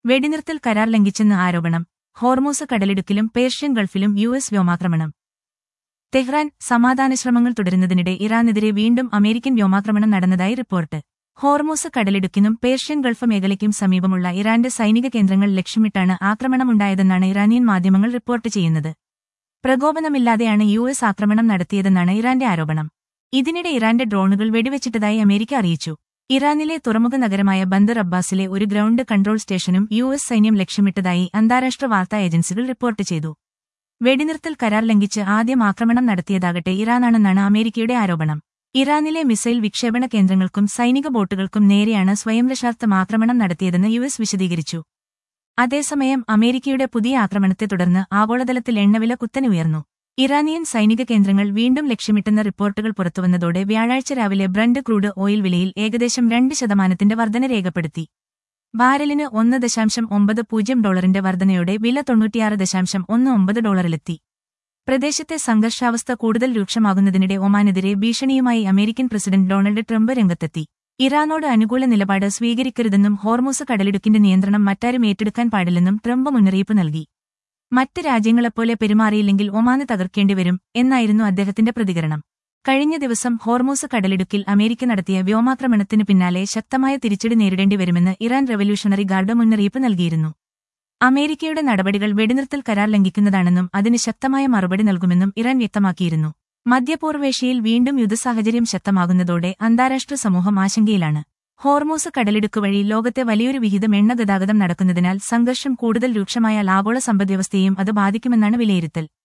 വെടിനിർത്തൽ കരാർ ലംഘിച്ചെന്ന് ആരോപണം ഹോർമൂസ് കടലിടുക്കിലും പേർഷ്യൻ ഗൾഫിലും യു എസ് വ്യോമാക്രമണം തെഹ്റാൻ സമാധാനശ്രമങ്ങൾ തുടരുന്നതിനിടെ ഇറാനെതിരെ വീണ്ടും അമേരിക്കൻ വ്യോമാക്രമണം നടന്നതായി റിപ്പോർട്ട് ഹോർമൂസ് കടലിടുക്കിനും പേർഷ്യൻ ഗൾഫ് മേഖലയ്ക്കും സമീപമുള്ള ഇറാന്റെ സൈനിക കേന്ദ്രങ്ങൾ ലക്ഷ്യമിട്ടാണ് ആക്രമണമുണ്ടായതെന്നാണ് ഇറാനിയൻ മാധ്യമങ്ങൾ റിപ്പോർട്ട് ചെയ്യുന്നത് പ്രകോപനമില്ലാതെയാണ് യു എസ് ആക്രമണം നടത്തിയതെന്നാണ് ഇറാന്റെ ആരോപണം ഇതിനിടെ ഇറാന്റെ ഡ്രോണുകൾ വെടിവെച്ചിട്ടതായി അമേരിക്ക അറിയിച്ചു ഇറാനിലെ തുറമുഖ നഗരമായ ബന്ദർ അബ്ബാസിലെ ഒരു ഗ്രൗണ്ട് കൺട്രോൾ സ്റ്റേഷനും യു എസ് സൈന്യം ലക്ഷ്യമിട്ടതായി അന്താരാഷ്ട്ര വാർത്താ ഏജൻസികൾ റിപ്പോർട്ട് ചെയ്തു വെടിനിർത്തൽ കരാർ ലംഘിച്ച് ആദ്യം ആക്രമണം നടത്തിയതാകട്ടെ ഇറാനാണെന്നാണ് അമേരിക്കയുടെ ആരോപണം ഇറാനിലെ മിസൈൽ വിക്ഷേപണ കേന്ദ്രങ്ങൾക്കും സൈനിക ബോട്ടുകൾക്കും നേരെയാണ് സ്വയംരക്ഷാർത്ഥം ആക്രമണം നടത്തിയതെന്ന് യു എസ് വിശദീകരിച്ചു അതേസമയം അമേരിക്കയുടെ പുതിയ ആക്രമണത്തെ തുടർന്ന് ആഗോളതലത്തിൽ എണ്ണവില കുത്തനെ ഉയർന്നു ഇറാനിയൻ സൈനിക കേന്ദ്രങ്ങൾ വീണ്ടും ലക്ഷ്യമിട്ടെന്ന റിപ്പോർട്ടുകൾ പുറത്തുവന്നതോടെ വ്യാഴാഴ്ച രാവിലെ ബ്രണ്ട് ക്രൂഡ് ഓയിൽ വിലയിൽ ഏകദേശം രണ്ട് ശതമാനത്തിന്റെ വർധന രേഖപ്പെടുത്തി ബാരലിന് ഒന്ന് ദശാംശം ഒമ്പത് പൂജ്യം ഡോളറിന്റെ വർധനയോടെ വില തൊണ്ണൂറ്റിയാറ് ദശാംശം ഒന്ന് ഒമ്പത് ഡോളറിലെത്തി പ്രദേശത്തെ സംഘർഷാവസ്ഥ കൂടുതൽ രൂക്ഷമാകുന്നതിനിടെ ഒമാനെതിരെ ഭീഷണിയുമായി അമേരിക്കൻ പ്രസിഡന്റ് ഡൊണാൾഡ് ട്രംപ് രംഗത്തെത്തി ഇറാനോട് അനുകൂല നിലപാട് സ്വീകരിക്കരുതെന്നും ഹോർമൂസ് കടലിടുക്കിന്റെ നിയന്ത്രണം മറ്റാരും ഏറ്റെടുക്കാൻ പാടില്ലെന്നും ട്രംപ് മുന്നറിയിപ്പ് നൽകി മറ്റ് രാജ്യങ്ങളെപ്പോലെ പെരുമാറിയില്ലെങ്കിൽ ഒമാന് തകർക്കേണ്ടിവരും എന്നായിരുന്നു അദ്ദേഹത്തിന്റെ പ്രതികരണം കഴിഞ്ഞ ദിവസം ഹോർമൂസ് കടലിടുക്കിൽ അമേരിക്ക നടത്തിയ വ്യോമാക്രമണത്തിനു പിന്നാലെ ശക്തമായ തിരിച്ചടി നേരിടേണ്ടിവരുമെന്ന് ഇറാൻ റവല്യൂഷണറി ഗാർഡ് മുന്നറിയിപ്പ് നൽകിയിരുന്നു അമേരിക്കയുടെ നടപടികൾ വെടിനിർത്തൽ കരാർ ലംഘിക്കുന്നതാണെന്നും അതിന് ശക്തമായ മറുപടി നൽകുമെന്നും ഇറാൻ വ്യക്തമാക്കിയിരുന്നു മധ്യപൂർവേഷ്യയിൽ വീണ്ടും യുദ്ധസാഹചര്യം ശക്തമാകുന്നതോടെ അന്താരാഷ്ട്ര സമൂഹം ആശങ്കയിലാണ് ഹോർമൂസ് കടലിടുക്ക് വഴി ലോകത്തെ വലിയൊരു വിഹിതം എണ്ണ ഗതാഗതം നടക്കുന്നതിനാൽ സംഘർഷം കൂടുതൽ രൂക്ഷമായാൽ ആഗോള സമ്പദ്വ്യവസ്ഥയെയും അത് ബാധിക്കുമെന്നാണ് വിലയിരുത്തൽ